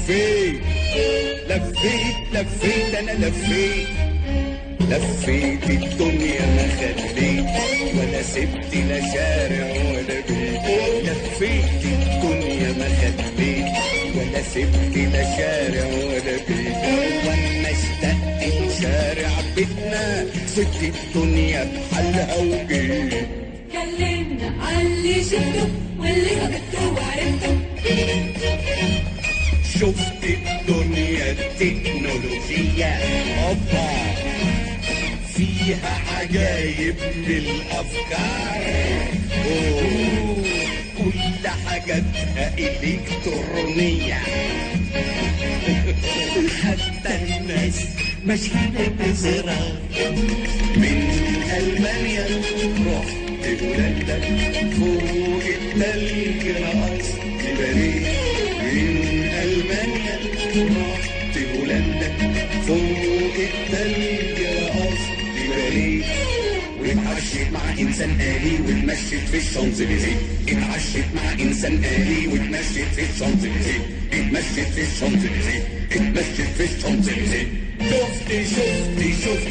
لفيت لفيت لفيت انا لفيت لفيت الدنيا ما خليت ولا سبت لا شارع ولا بيت لفيت الدنيا ما خليت ولا سبت لا شارع ولا بيت واما اشتقت شارع بيتنا سبت الدنيا بحالها وجيت كلمنا عن اللي شفته واللي قابلته وعرفته شفت الدنيا التكنولوجية أوبا فيها عجايب بالأفكار أوه. كل حاجاتها إلكترونية حتى الناس ماشيين بزرار من ألمانيا رحت هولندا فوق التلج رقصت باليه من ألمانيا رحت هولندا فوق التلج رقصت باليه واتعشت مع انسان آلي واتمشيت في الشانزليزيه اتعشت مع انسان آلي واتمشيت في الشانزليزيه اتمشيت في الشانزليزيه اتمشيت في الشانزليزيه شفت شفت شفت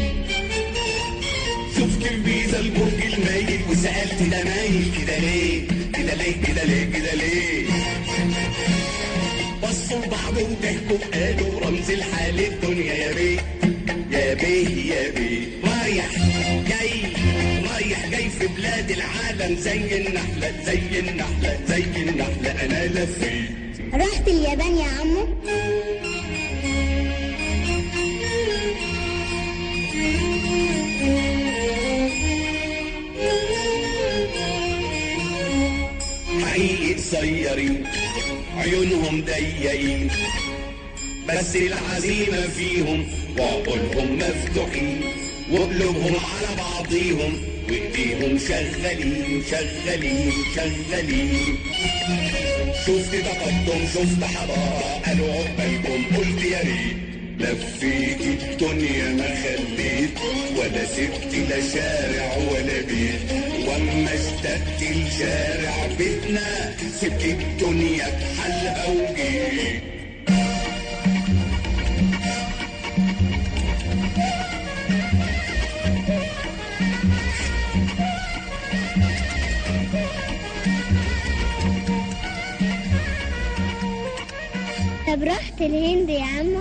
شفت الفيزا البرج المايل وسألت ده مايل كده ليه كده ليه كده ليه كده ليه بصوا لبعض وضحكوا قالوا رمز الحال الدنيا يا بيه يا بيه يا بيه رايح جاي رايح جاي في بلاد العالم زي النحلة زي النحلة زي النحلة أنا لفيت رحت اليابان يا عمو حقيقي قصيرين عيونهم ضيقين بس العزيمة فيهم وعقولهم مفتوحين وقلوبهم على بعضيهم وايديهم شغالين شغالين شغالين شفت تقدم شفت حضارة قالوا عقبالكم قلت يا ريت لفيت الدنيا ما خليت ولا سبت لا شارع ولا بيت واما اشتقت لشارع بيتنا سبت الدنيا بحالها وجيت طب رحت الهند يا عمو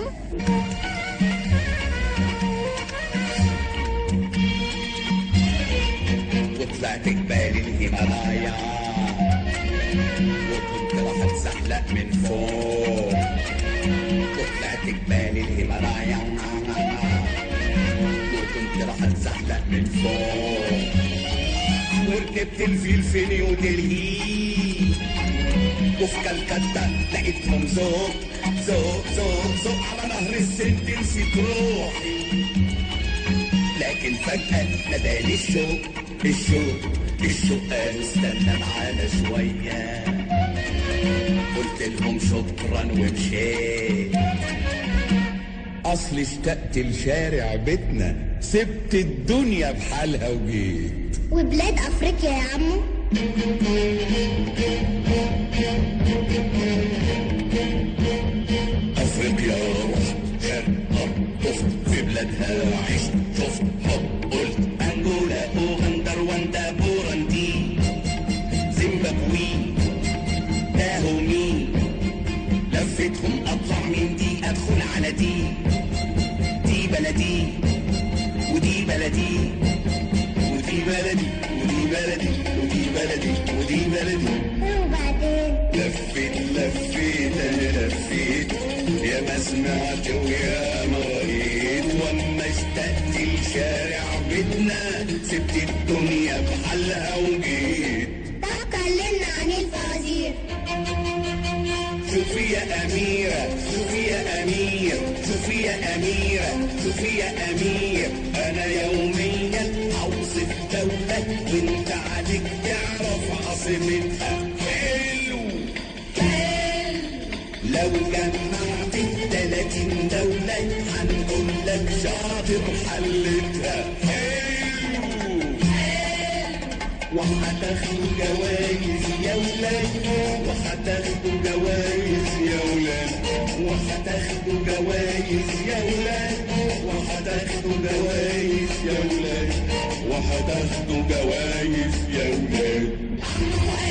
وطلعت جبال الهيمالايا وكنت راح اتزحلق من فوق وطلعت جبال الهيمالايا وكنت راح اتزحلق من فوق وركبت الفيل في نيو دلهي وفي كلكتة لقيتهم زوق زوق زوق زوق على نهر السند نسيت روحي لكن فجأة ناداني الشوق الشوق الشوق قالوا استنى معانا شوية قلت لهم شكرا ومشيت أصل اشتقت لشارع بيتنا سبت الدنيا بحالها وجيت وبلاد افريقيا يا عمو افريقيا رحت شرق طفت في بلادها عشت شفت حب قلت انجولا اوغندا رواندا بوراندي زيمبابوي داهومي لفتهم اطلع من دي ادخل على دي دي بلدي ودي بلدي ودي بلدي ودي بلدي ودي بلدي ودي بلدي وبعدين لفيت لفيت انا لفيت يا ما سمعت ويا ما رأيت واما اشتقت لشارع بيتنا سبت الدنيا بحالها وجيت طب كلمنا عن الفوازير شوفي يا أميرة شوفي يا أمير شوفي يا أميرة شوفي يا أمير أنا يوميا أوصف دولة وأنت عليك تعرف عاصمتها حلو لو جمعت التلاتين دولة هنقول لك شاطر حلتها حلو وهتاخدوا جوايز يا ولاد وهتاخدوا جوايز يا ولاد وهتاخدوا جوايز يا ولاد وهتاخدوا جوايز يا ولاد وهتاخدوا جوايز يا ولاد